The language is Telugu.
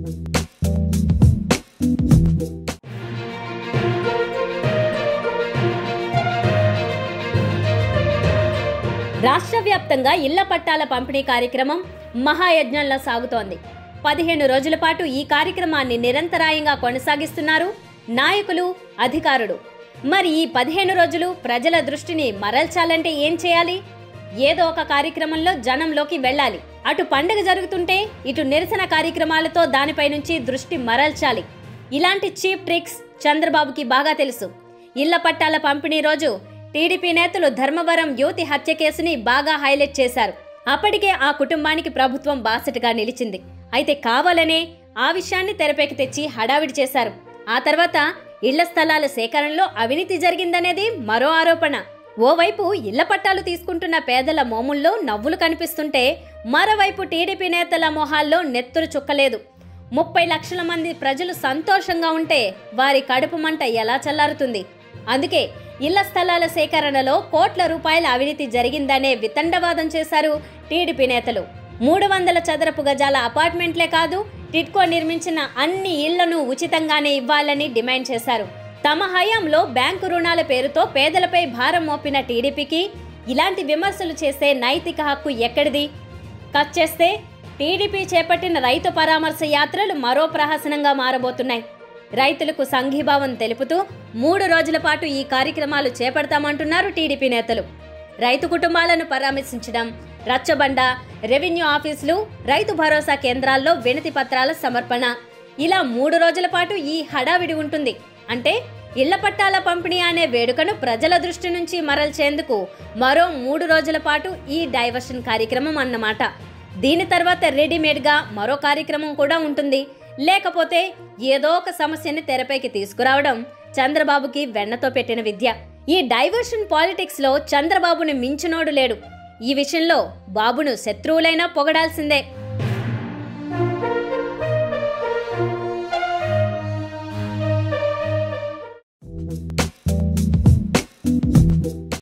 రాష్ట్ర వ్యాప్తంగా ఇళ్ల పట్టాల పంపిణీ కార్యక్రమం మహాయజ్ఞంలా సాగుతోంది పదిహేను రోజుల పాటు ఈ కార్యక్రమాన్ని నిరంతరాయంగా కొనసాగిస్తున్నారు నాయకులు అధికారులు మరి ఈ పదిహేను రోజులు ప్రజల దృష్టిని మరల్చాలంటే ఏం చేయాలి ఏదో ఒక కార్యక్రమంలో జనంలోకి వెళ్ళాలి అటు పండుగ జరుగుతుంటే ఇటు నిరసన కార్యక్రమాలతో దానిపై నుంచి దృష్టి మరల్చాలి ఇలాంటి చీప్ ట్రిక్స్ చంద్రబాబుకి బాగా తెలుసు ఇళ్ల పట్టాల పంపిణీ రోజు టీడీపీ నేతలు ధర్మవరం యువతి హత్య కేసుని బాగా హైలైట్ చేశారు అప్పటికే ఆ కుటుంబానికి ప్రభుత్వం బాసటగా నిలిచింది అయితే కావాలనే ఆ విషయాన్ని తెరపైకి తెచ్చి హడావిడి చేశారు ఆ తర్వాత ఇళ్ల స్థలాల సేకరణలో అవినీతి జరిగిందనేది మరో ఆరోపణ ఓవైపు ఇళ్ల పట్టాలు తీసుకుంటున్న పేదల మోముల్లో నవ్వులు కనిపిస్తుంటే మరోవైపు టీడీపీ నేతల మొహాల్లో నెత్తురు చుక్కలేదు ముప్పై లక్షల మంది ప్రజలు సంతోషంగా ఉంటే వారి కడుపు మంట ఎలా చల్లారుతుంది అందుకే ఇళ్ల స్థలాల సేకరణలో కోట్ల రూపాయల అవినీతి జరిగిందనే వితండవాదం చేశారు టీడీపీ నేతలు మూడు వందల చదరపు గజాల అపార్ట్మెంట్లే కాదు టిట్కో నిర్మించిన అన్ని ఇళ్లను ఉచితంగానే ఇవ్వాలని డిమాండ్ చేశారు తమ హయాంలో బ్యాంకు రుణాల పేరుతో పేదలపై భారం మోపిన టీడీపీకి ఇలాంటి విమర్శలు చేసే నైతిక హక్కు ఎక్కడిది కట్ చేస్తే టీడీపీ చేపట్టిన రైతు పరామర్శ యాత్రలు మరో ప్రహసనంగా మారబోతున్నాయి రైతులకు సంఘీభావం తెలుపుతూ మూడు రోజుల పాటు ఈ కార్యక్రమాలు చేపడతామంటున్నారు టీడీపీ నేతలు రైతు కుటుంబాలను పరామర్శించడం రచ్చబండ రెవెన్యూ ఆఫీసులు రైతు భరోసా కేంద్రాల్లో వినతి పత్రాల సమర్పణ ఇలా మూడు రోజుల పాటు ఈ హడావిడి ఉంటుంది అంటే ఇళ్ల పట్టాల పంపిణీ అనే వేడుకను ప్రజల దృష్టి నుంచి మరల్చేందుకు మరో మూడు రోజుల పాటు ఈ డైవర్షన్ కార్యక్రమం అన్నమాట దీని తర్వాత రెడీమేడ్గా మరో కార్యక్రమం కూడా ఉంటుంది లేకపోతే ఏదో ఒక సమస్యని తెరపైకి తీసుకురావడం చంద్రబాబుకి వెన్నతో పెట్టిన విద్య ఈ డైవర్షన్ పాలిటిక్స్ లో చంద్రబాబుని మించినోడు లేడు ఈ విషయంలో బాబును శత్రువులైనా పొగడాల్సిందే